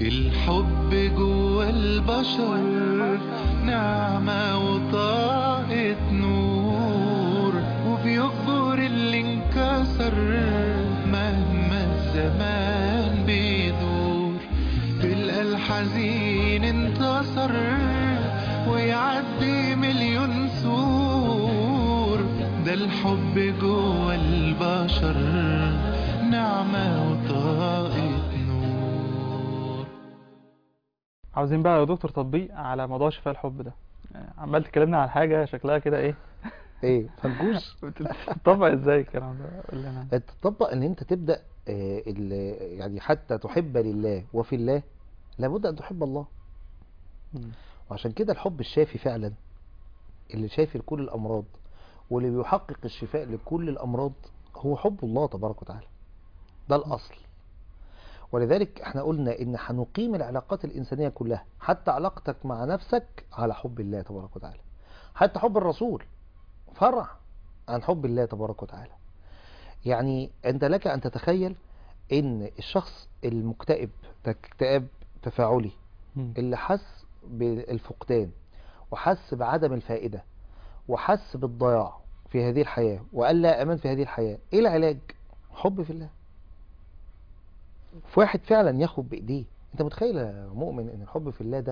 الحب جوا البشر نعمة وطاقة نور وبيكبر اللي انكسر مهما الزمان بيدور تلقى الحزين انتصر ويعدي مليون سور ده الحب جوا البشر نعمة وطاقة نور عاوزين بقى يا دكتور تطبيق على موضوع شفاء الحب ده يعني عمال تكلمنا عن حاجة شكلها كده ايه ايه فنجوش تطبق ازاي الكلام ده قول لنا تطبق ان انت تبدا آه، ال- يعني حتى تحب لله وفي الله لابد ان تحب الله مم. وعشان كده الحب الشافي فعلا اللي شافي لكل الامراض واللي بيحقق الشفاء لكل الامراض هو حب الله تبارك وتعالى ده الاصل ولذلك احنا قلنا ان هنقيم العلاقات الانسانيه كلها حتى علاقتك مع نفسك على حب الله تبارك وتعالى حتى حب الرسول فرع عن حب الله تبارك وتعالى يعني انت لك ان تتخيل ان الشخص المكتئب اكتئاب تفاعلي مم. اللي حس بالفقدان وحس بعدم الفائدة وحس بالضياع في هذه الحياة وقال لا أمان في هذه الحياة إيه العلاج؟ حب في الله في واحد فعلا ياخد بإيديه أنت متخيل يا مؤمن أن الحب في الله ده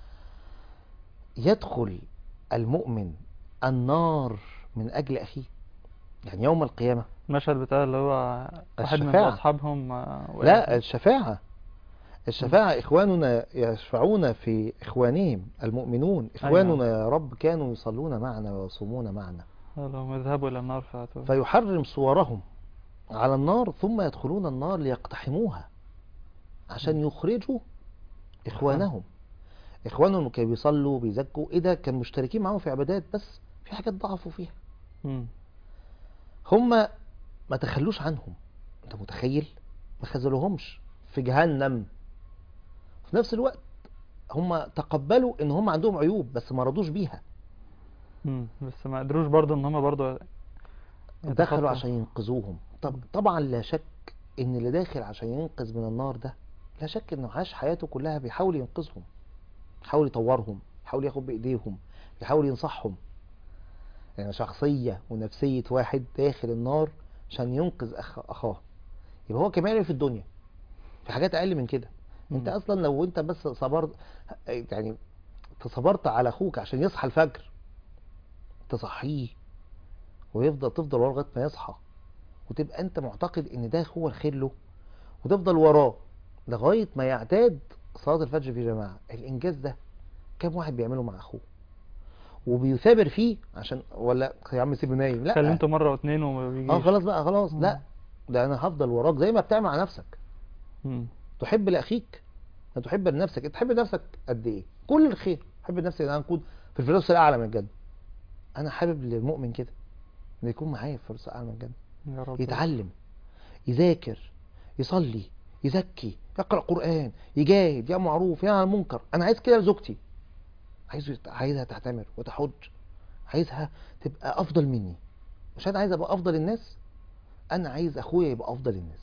يدخل المؤمن النار من أجل أخيه يعني يوم القيامة المشهد بتاع اللي هو واحد من الشفاعة. اصحابهم آه، وقع لا فيه. الشفاعة الشفاعة إخواننا يشفعون في إخوانهم المؤمنون إخواننا يا رب كانوا يصلون معنا ويصومون معنا لهم اذهبوا الى النار فاتوا فيحرم صورهم على النار ثم يدخلون النار ليقتحموها عشان يخرجوا إخوانهم إخوانهم اللي كانوا بيصلوا بيزكوا إيه ده كان مشتركين معاهم في عبادات بس في حاجات ضعفوا فيها مم. هم ما تخلوش عنهم انت متخيل ما خذلوهمش في جهنم في نفس الوقت هم تقبلوا ان هم عندهم عيوب بس ما رضوش بيها مم. بس ما قدروش برضه ان هم برضه دخلوا يتخطوا. عشان ينقذوهم طب طبعا لا شك ان اللي داخل عشان ينقذ من النار ده لا شك انه عاش حياته كلها بيحاول ينقذهم بيحاول يطورهم بيحاول ياخد بايديهم بيحاول ينصحهم يعني شخصية ونفسية واحد داخل النار عشان ينقذ أخ... أخاه يبقى هو كمان في الدنيا في حاجات أقل من كده انت مم. اصلا لو انت بس صبرت يعني تصبرت على اخوك عشان يصحى الفجر تصحيه ويفضل تفضل وراه لغايه ما يصحى وتبقى انت معتقد ان ده هو الخير له وتفضل وراه لغايه ما يعتاد صلاه الفجر في جماعه الانجاز ده كم واحد بيعمله مع اخوه وبيثابر فيه عشان ولا يا عم سيبه نايم لا كلمته مره واتنين وما بيجيش اه خلاص بقى خلاص مم. لا ده انا هفضل وراك زي ما بتعمل مع نفسك مم. تحب لاخيك ما تحب لنفسك انت تحب نفسك قد ايه كل الخير تحب نفسي ان انا اكون في الفردوس الاعلى من الجنه انا حابب للمؤمن كده انه يكون معايا في الفردوس الاعلى من الجنه يا رب يتعلم يذاكر يصلي يزكي يقرا قران يجاهد يعمل معروف يعمل منكر انا عايز كده لزوجتي عايز عايزها تعتمر وتحج عايزها تبقى افضل مني مش انا عايز ابقى افضل الناس انا عايز اخويا يبقى افضل الناس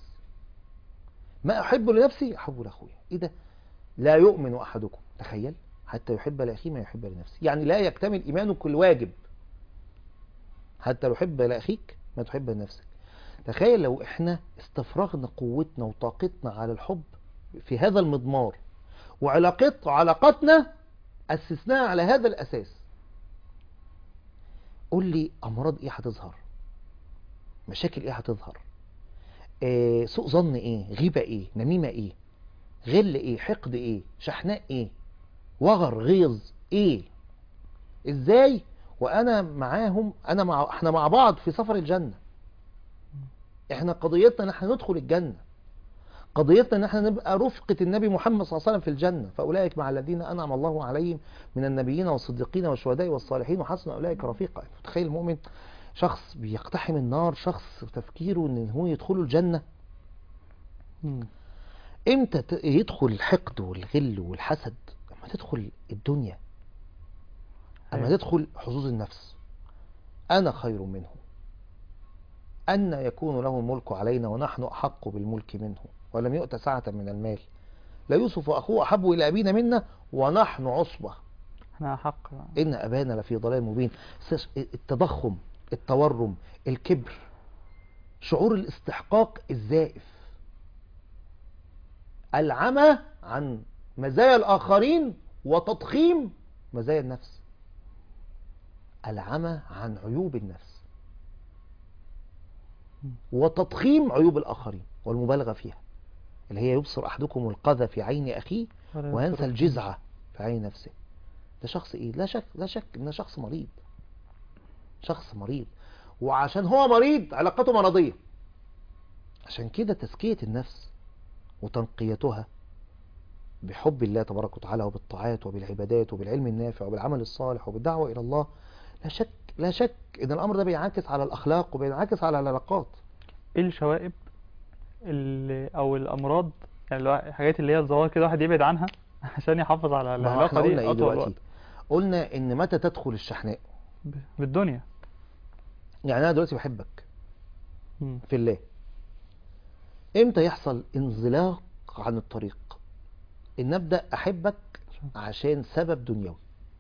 ما احب لنفسي احب لاخويا ايه ده لا يؤمن احدكم تخيل حتى يحب لاخيه ما يحب لنفسه يعني لا يكتمل ايمانك الواجب حتى لو يحب لاخيك ما تحب لنفسك تخيل لو احنا استفرغنا قوتنا وطاقتنا على الحب في هذا المضمار وعلاقت علاقتنا اسسناها على هذا الاساس قول لي امراض ايه هتظهر مشاكل ايه هتظهر آه سوء ظن ايه غيبة ايه نميمة ايه غل ايه حقد ايه شحناء ايه وغر غيظ ايه ازاي وانا معاهم انا مع احنا مع بعض في سفر الجنة احنا قضيتنا ان احنا ندخل الجنة قضيتنا ان احنا نبقى رفقة النبي محمد صلى الله عليه وسلم في الجنة فاولئك مع الذين انعم الله عليهم من النبيين والصديقين والشهداء والصالحين وحسن اولئك رفيقا تخيل المؤمن شخص بيقتحم النار شخص تفكيره ان هو يدخله الجنة مم. امتى ت- يدخل الحقد والغل والحسد لما تدخل الدنيا اما أيوة. تدخل حظوظ النفس انا خير منه أن يكون له الملك علينا ونحن أحق بالملك منه ولم يؤت سعة من المال لا يوسف واخوه احب الى ابينا منا ونحن عصبه احنا حق ان ابانا لفي ضلال مبين س- التضخم التورم الكبر شعور الاستحقاق الزائف العمى عن مزايا الاخرين وتضخيم مزايا النفس العمى عن عيوب النفس وتضخيم عيوب الاخرين والمبالغه فيها اللي هي يبصر احدكم القذى في عين اخيه ولا وينسى يذكر الجزعة في عين نفسه ده شخص ايه لا شك لا شك انه شخص مريض شخص مريض وعشان هو مريض علاقته مرضية عشان كده تزكية النفس وتنقيتها بحب الله تبارك وتعالى وبالطاعات وبالعبادات وبالعلم النافع وبالعمل الصالح وبالدعوة إلى الله لا شك لا شك إن الأمر ده بينعكس على الأخلاق وبينعكس على العلاقات ايه الشوائب اللي او الامراض يعني الوا- الحاجات اللي هي الظواهر كده الواحد يبعد عنها عشان يحافظ على ما هو احنا العلاقة قلنا دي ايه اطول دلوقتي وقت قلنا ان متى تدخل الشحناء ب- بالدنيا يعني انا دلوقتي بحبك مم. في الله امتى يحصل انزلاق عن الطريق ان ابدا احبك عشان سبب دنيوي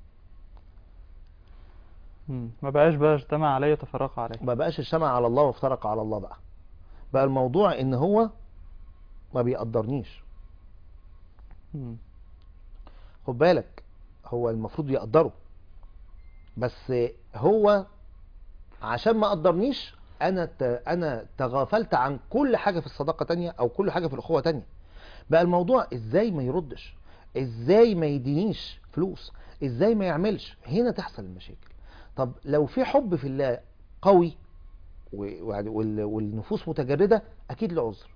مم. ما بقاش بقى اجتمع عليه وتفرق عليه ما بقاش الشمع على الله وافترق على الله بقى بقى الموضوع ان هو ما بيقدرنيش مم. خد بالك هو المفروض يقدره بس هو عشان ما قدرنيش انا ت... انا تغافلت عن كل حاجه في الصداقه تانية او كل حاجه في الاخوه تانية بقى الموضوع ازاي ما يردش ازاي ما يدينيش فلوس ازاي ما يعملش هنا تحصل المشاكل طب لو في حب في الله قوي و- ويعني وال- والنفوس متجردة اكيد له عذر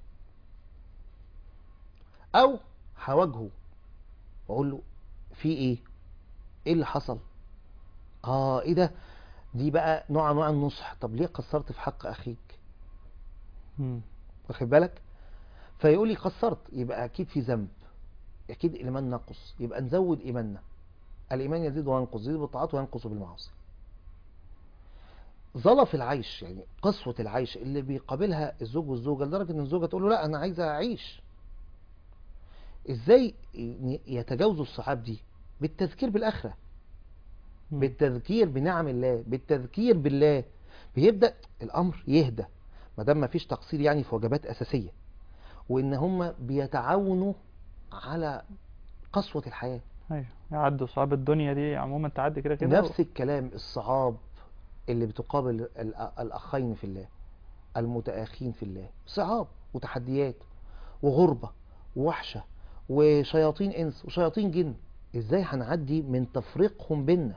او هواجهه واقول له في ايه ايه اللي حصل اه ايه ده دي بقى نوع انواع النصح طب ليه قصرت في حق اخيك مم. واخد بالك فيقول لي قصرت يبقى اكيد في ذنب اكيد الايمان نقص يبقى نزود ايماننا الايمان يزيد وينقص يزيد بالطاعات وينقص بالمعاصي ظلف العيش يعني قسوة العيش اللي بيقابلها الزوج والزوجة لدرجة ان الزوجة تقول له لا انا عايزة اعيش ازاي يتجاوزوا الصعاب دي بالتذكير بالاخره مم. بالتذكير بنعم الله بالتذكير بالله بيبدأ الأمر يهدى ما دام مفيش تقصير يعني في وجبات أساسية وإن هم بيتعاونوا على قسوة الحياة ايوه يعدوا صعاب الدنيا دي عموما تعدي كده كده نفس الكلام الصعاب اللي بتقابل ال- الأخين في الله المتآخين في الله صعاب وتحديات وغربة ووحشة وشياطين إنس وشياطين جن إزاي هنعدي من تفريقهم بينا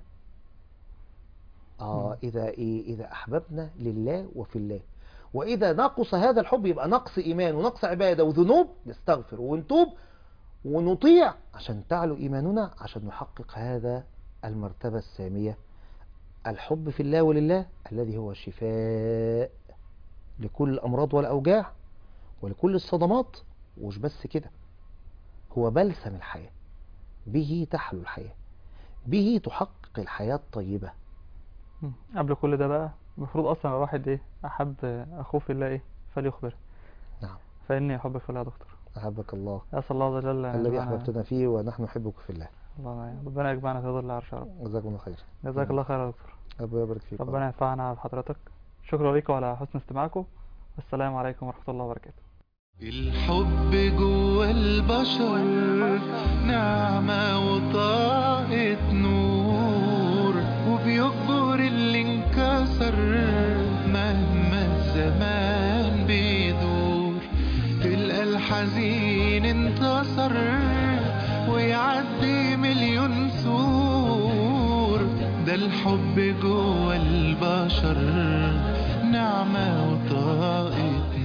آه مم. إذا إيه إذا أحببنا لله وفي الله وإذا نقص هذا الحب يبقى نقص إيمان ونقص عبادة وذنوب نستغفر ونتوب ونطيع عشان تعلو إيماننا عشان نحقق هذا المرتبة السامية الحب في الله ولله الذي هو شفاء لكل الأمراض والأوجاع ولكل الصدمات ومش بس كده هو بلسم الحياة به تحلو الحياة به تحقق الحياة الطيبة مم. قبل كل ده بقى المفروض اصلا لو واحد ايه احب اخوه في الله ايه فليخبر نعم فاني احبك في الله يا دكتور أحبك الله اسال الله عز وجل أن الذي يجمعنا- أحببتنا فيه ونحن نحبك في الله الله ربنا يجمعنا في ظل العرش يا رب جزاكم الله خير جزاك الله خير يا دكتور ربنا يبارك فيك ربنا ينفعنا بحضرتك شكرا لكم على حسن استماعكم والسلام عليكم ورحمة الله وبركاته الحب جوا البشر نعمة وطاقة نور وبيكبر اللي انكسر مهما الزمان بيدور تلقى الحزين انتصر ويعدي مليون سور ده الحب جوا البشر نعمة وطاقة